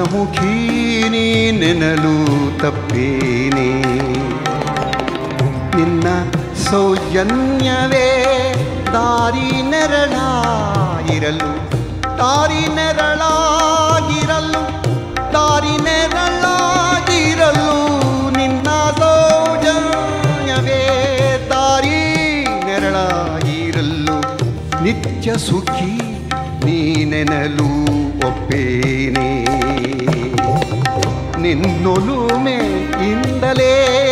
ಚಂದ್ರಮುಖಿ ನೀನೆನಲು ತಪ್ಪೇನೆ ನಿನ್ನ ಸೌಜನ್ಯವೇ ದಾರಿ ನೆರಳಾಗಿರಲು ದಾರಿ ನೆರಳಾಗಿರಲು ದಾರಿ ನೆರಳಾಗಿರಲು ನಿನ್ನ ಸೌಜನ್ಯವೇ ದಾರಿ ನೆರಳಾಗಿರಲು ನಿತ್ಯ ಸುಖಿ ನೀನೆನಲು ಒಪ್ಪೇನೆ ನಿನ್ನೊಲುಮೆ ಇಂದಲೇ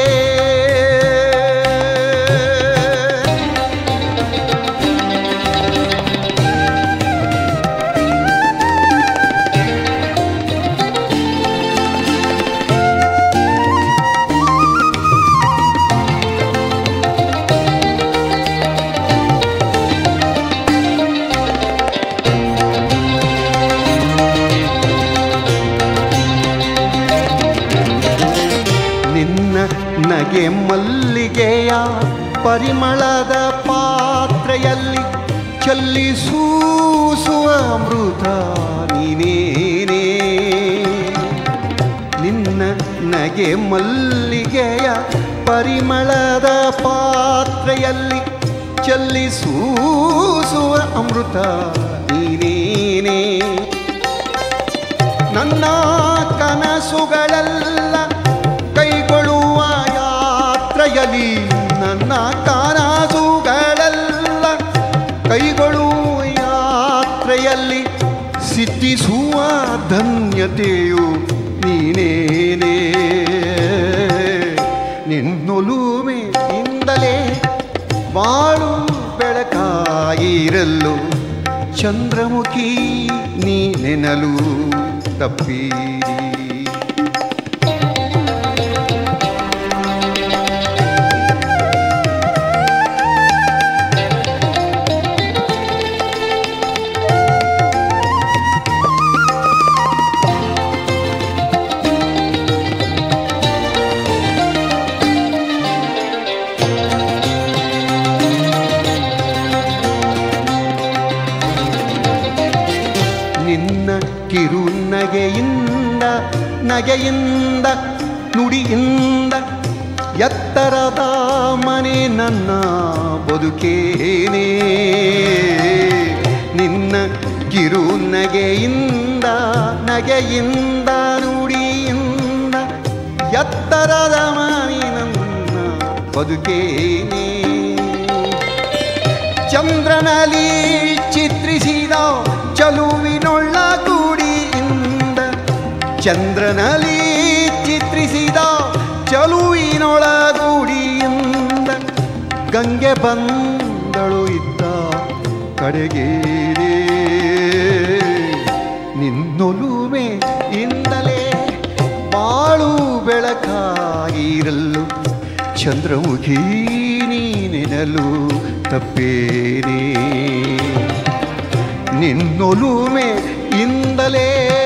ನಿನ್ನ ನಗೆ ಮಲ್ಲಿಗೆಯ ಪರಿಮಳದ ಪಾತ್ರೆಯಲ್ಲಿ ಚಲ್ಲಿಸೂಸುವ ಅಮೃತ ನೀನೇನೇ ನಿನ್ನ ನಗೆ ಮಲ್ಲಿಗೆಯ ಪರಿಮಳದ ಪಾತ್ರೆಯಲ್ಲಿ ಚಲ್ಲಿಸೂಸುವ ಅಮೃತ ನೀನೇನೇ ನನ್ನ ಕನಸುಗಳೆಲ್ಲ ಕೈಗೊಳ್ಳುವ ಯಾತ್ರೆಯಲ್ಲಿ ನನ್ನ ಕನಸುಗಳೆಲ್ಲ ಕೈಗೊಳ್ಳುವ ಯಾತ್ರೆಯಲ್ಲಿ ಸಿದ್ಧಿಸುವ ಧನ್ಯತೆಯು ನೀನೇನೇ ನಿನ್ನೊಲುಮೆಯಿಂದಲೇ ಬಾಳು ಬೆಳಕಾಗಿರಲು ಚಂದ್ರಮುಖಿ ನೀನೆನಲು ತಪ್ಪೀರಿ ನಿನ್ನ ಕಿರು ನಗೆಯಿಂದ ನಗೆಯಿಂದ ನುಡಿಯಿಂದ ಎತ್ತರದ ಮನೆ ನನ್ನ ಬದುಕೇನೆ ನಿನ್ನ ಕಿರು ನಗೆಯಿಂದ ನಗೆಯಿಂದ ನುಡಿಯಿಂದ ಎತ್ತರದ ಮನೆ ನನ್ನ ಬದುಕೇನೆ ಚಂದ್ರನಲ್ಲಿ ಚಿತ್ರಿಸಿದ ಚಲುವಿನೊಳ್ಳ ಗುಡಿಯಿಂದ ಚಂದ್ರನಲ್ಲಿ ಚಿತ್ರಿಸಿದ ಚಲುವಿನೊಳ ಗುಡಿಯಿಂದ ಗಂಗೆ ಬಂದಳು ಇದ್ದ ಕಡೆಗೇರೆ ನಿನ್ನೊಲುಮೆ ಇಂದಲೇ ಬಾಳು ಬೆಳಕಾಗಿರಲು ಚಂದ್ರಮುಖಿ ನೀನೆನಲು ತಪ್ಪೇನೆ ನಿನ್ನೊಲುಮೆ ಇಂದಲೇ